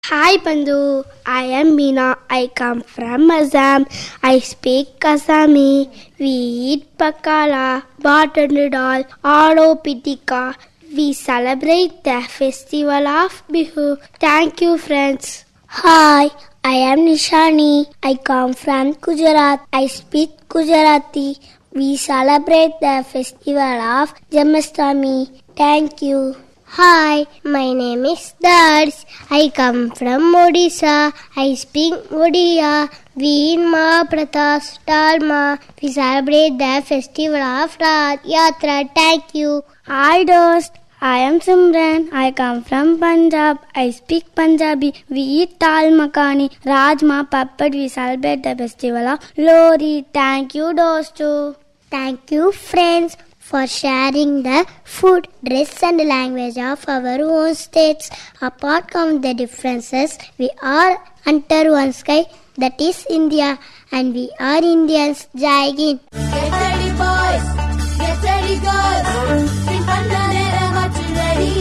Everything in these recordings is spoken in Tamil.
Hi Bandhu, I am Meena. I come from Assam. I speak Assami. We eat pakala, button dal, ado pitika. We celebrate the festival of Bihu. Thank you, friends. Hi, I am Nishani. I come from Gujarat. I speak Gujarati. We celebrate the festival of Jamashtami. Thank you. Hi, my name is Dars. I come from Odisha. I speak Odia. We in Mahapratas, Dalma. We celebrate the festival of Rath Yatra. Thank you. Hi dost, I am Simran. I come from Punjab. I speak Punjabi. We eat dal makhani, rajma, pappad. We celebrate the festival of Lori. Thank you dostu. Thank you, friends, for sharing the food, dress, and language of our own states. Apart from the differences, we are under one sky, that is India, and we are Indians. Jai Hind. Get ready, boys. Get ready, girls. Sing பண்ண நேரமாச்சு ready.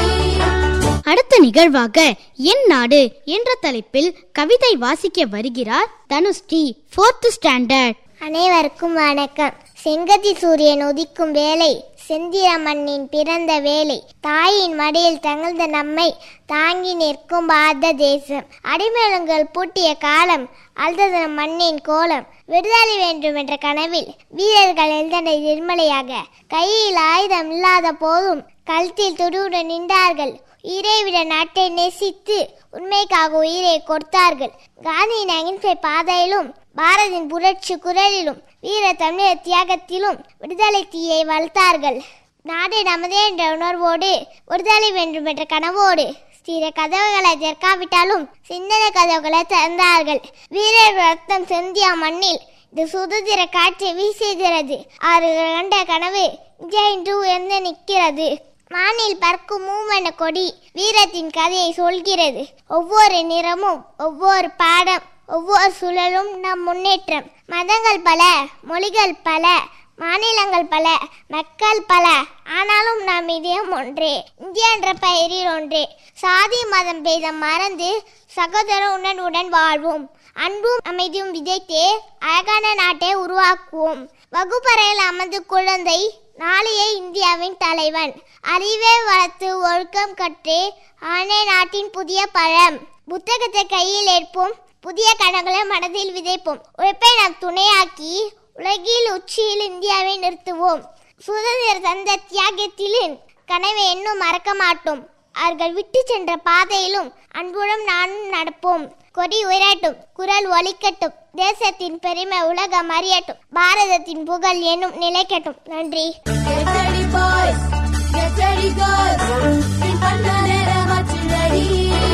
அடுத்த நிகழ்வாக என் நாடு என்ற தலைப்பில் கவிதை வாசிக்க வருகிறார் தனுஸ்ரீ ஃபோர்த் ஸ்டாண்டர்ட் அனைவருக்கும் வணக்கம் செங்கதி சூரியன் உதிக்கும் வேளை செந்திர மண்ணின் பிறந்த வேலை தாயின் மடியில் தங்கழ்ந்த நம்மை தாங்கி நிற்கும் பாரத தேசம் அடிமேளங்கள் பூட்டிய காலம் அழுதது நம் மண்ணின் கோலம் விடுதலை வேண்டும் என்ற கனவில் வீரர்கள் எழுந்தனை நிர்மலையாக கையில் ஆயுதம் இல்லாத போதும் கழுத்தில் துடுவுடன் நின்றார்கள் உயிரை விட நாட்டை நேசித்து உண்மைக்காக உயிரை கொடுத்தார்கள் காந்தியின் அகிம்சை பாதையிலும் பாரதின் புரட்சி குரலிலும் வீர தமிழர் தியாகத்திலும் விடுதலை தீயை வளர்த்தார்கள் நாடு நமதே என்ற உணர்வோடு விடுதலை வேண்டும் என்ற கனவோடு சிற கதவுகளை திறக்காவிட்டாலும் சிந்தனை கதவுகளை திறந்தார்கள் வீரர் ரத்தம் செந்தியா மண்ணில் இது சுதந்திர காற்று வீசுகிறது அவர்கள் கண்ட கனவு இந்தியா இன்று உயர்ந்து நிற்கிறது வானில் பறக்கும் மூவன கொடி வீரத்தின் கதையை சொல்கிறது ஒவ்வொரு நிறமும் ஒவ்வொரு பாடம் ஒவ்வொரு சுழலும் நம் முன்னேற்றம் மதங்கள் பல மொழிகள் பல மாநிலங்கள் பல மக்கள் பல ஆனாலும் நாம் இதயம் ஒன்றே இந்தியா என்ற பெயரில் ஒன்றே சாதி மதம் பேதம் மறந்து சகோதர உணர்வுடன் வாழ்வோம் அன்பும் அமைதியும் விதைத்தே அழகான நாட்டை உருவாக்குவோம் வகுப்பறையில் அமர்ந்து குழந்தை நாளைய இந்தியாவின் தலைவன் அறிவை வளர்த்து ஒழுக்கம் கற்று ஆனே நாட்டின் புதிய பழம் புத்தகத்தை கையில் ஏற்போம் புதிய கனவுகளை மனதில் விதைப்போம் உழைப்பை நாம் துணையாக்கி உலகில் உச்சியில் இந்தியாவை நிறுத்துவோம் சுதந்திர தந்த தியாகத்திலும் கனவை இன்னும் மறக்க மாட்டோம் அவர்கள் விட்டு சென்ற பாதையிலும் அன்புடன் நானும் நடப்போம் கொடி உயரட்டும் குரல் ஒலிக்கட்டும் தேசத்தின் பெருமை உலகம் அறியட்டும் பாரதத்தின் புகழ் என்னும் நிலைக்கட்டும் நன்றி Get ready, boys. Get ready, girls. Sing பண்ண நேரமாச்சு ready.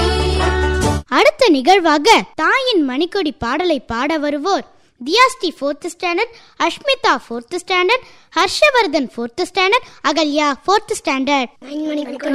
அடுத்த நிகழ்வாக தாயின் மணிக்கொடி பாடலை பாட வருவோர் தியாஸ்டி fourth standard Ashmitha fourth standard Harshavardhan fourth standard Ahalya fourth standard